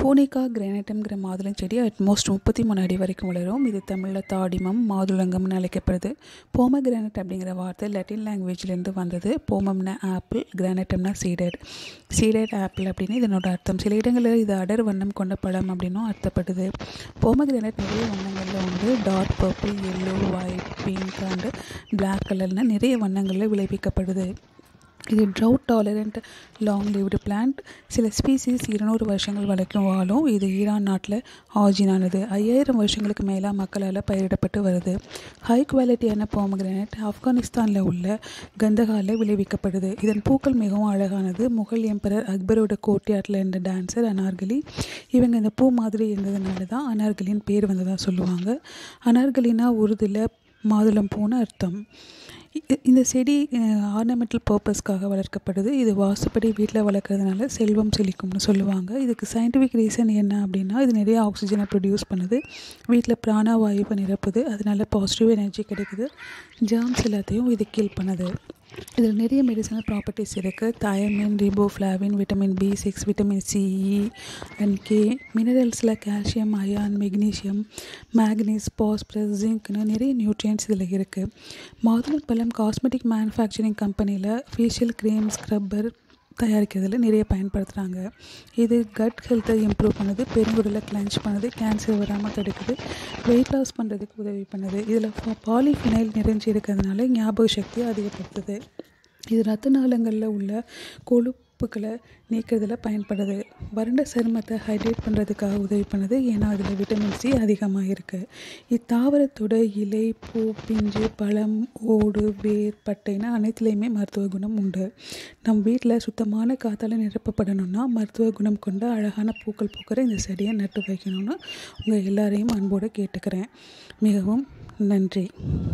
பூனிகா கிரானைட்டம்ங்கிற மாதுளம் செடி அட்மோஸ்ட் முப்பத்தி மூணு அடி வரைக்கும் வளரும் இது தமிழில் தாடிமம் மாதுளங்கம்னு அழைக்கப்படுது போமகிரானட் அப்படிங்கிற வார்த்தை லட்டின் லாங்குவேஜ்லேருந்து வந்தது போமம்னா ஆப்பிள் கிரானைட்டம்னா சீடட் சீடட் ஆப்பிள் அப்படின்னு இதனோட அர்த்தம் சில இடங்களில் இது அடர் வண்ணம் கொண்ட பழம் அப்படின்னும் அர்த்தப்படுது போமகிரானட் நிறைய வண்ணங்களில் உண்டு dark purple yellow white pink and black கலர்னு நிறைய வண்ணங்களில் விளைவிக்கப்படுது இது drought tolerant long lived plant சில ஸ்பீசிஸ் இருநூறு வருஷங்கள் வரைக்கும் வாழும் இது ஈரான் நாட்டில் ஆஜினானது ஐயாயிரம் வருஷங்களுக்கு மேலே மக்களால் பயிரிடப்பட்டு வருது ஹை குவாலிட்டியான போமகிரானட் ஆப்கானிஸ்தானில் உள்ள கந்தகாலில் விளைவிக்கப்படுது இதன் பூக்கள் மிகவும் அழகானது முகல் எம்பரர் அக்பரோட கோட்யாட்டில் இருந்த டான்சர் அனார்கலி இவங்க இந்த பூ மாதிரி இருந்ததுனால தான் அனார்கலின்னு பேர் வந்ததாக சொல்லுவாங்க அனார்கலினா உருதில் மாதுளம் பூன்னு அர்த்தம் இ- இந்த செடி ஆர்னமெண்டல் பர்பஸ்க்காக வளர்க்கப்படுது இது வாசுப்படி வீட்டில் வளர்க்குறதுனால செல்வம் செழிக்கும்னு சொல்லுவாங்க இதுக்கு சயின்டிஃபிக் ரீசன் என்ன அப்படின்னா இது நிறைய ஆக்சிஜனை ப்ரொடியூஸ் பண்ணுது வீட்டில் பிராணவாயுவை நிரப்புது அதனால பாசிட்டிவ் எனர்ஜி கிடைக்குது ஜேர்ம்ஸ் எல்லாத்தையும் இது கில் பண்ணுது இதில் நிறைய மெடிசனல் ப்ராப்பர்ட்டிஸ் இருக்குது thiamine riboflavin vitamin B six vitamin C E and K மினரல்ஸில் calcium iron magnesium manganese phosphorus ஜிங்க்னு நிறைய நியூட்ரியன்ஸ் இதில் இருக்குது மாதுளம்பழம் காஸ்மெட்டிக் மேனுஃபேக்சரிங் கம்பெனியில் ஃபேஷியல் க்ரீம் ஸ்க்ரப்பர் தயாரிக்கிறதுல நிறைய பயன்படுத்துகிறாங்க இது கட் ஹெல்த்தை இம்ப்ரூவ் பண்ணுது பெருங்குடலை கிளென்ச் பண்ணுது கேன்சர் வராமல் தடுக்குது வெயிட் லாஸ் பண்ணுறதுக்கு உதவி பண்ணுது இதில் பாலிஃபினைல் நிறைஞ்சு இருக்கிறதுனால ஞாபக சக்தியை அதிகப்படுத்துது இது ரத்த நாளங்களில் உள்ள கொழுப்புகளை நீக்கிறதுல பயன்படுது வறண்ட சருமத்தை ஹைட்ரேட் பண்ணுறதுக்காக உதவி பண்ணுது ஏன்னா அதில் விட்டமின் சி அதிகமாக இருக்குது இத்தாவரத்தோட இலை பூ பிஞ்சு பழம் ஓடு வேர் பட்டைன்னு அனைத்துலேயுமே மருத்துவ குணம் உண்டு நம் வீட்டில் சுத்தமான காற்றால் நிரப்பப்படணும்னா மருத்துவ குணம் கொண்ட அழகான பூக்கள் பூக்கிற இந்த செடியை நட்டு வைக்கணும்னு உங்கள் எல்லாரையும் அன்போடு கேட்டுக்கிறேன் மிகவும் நன்றி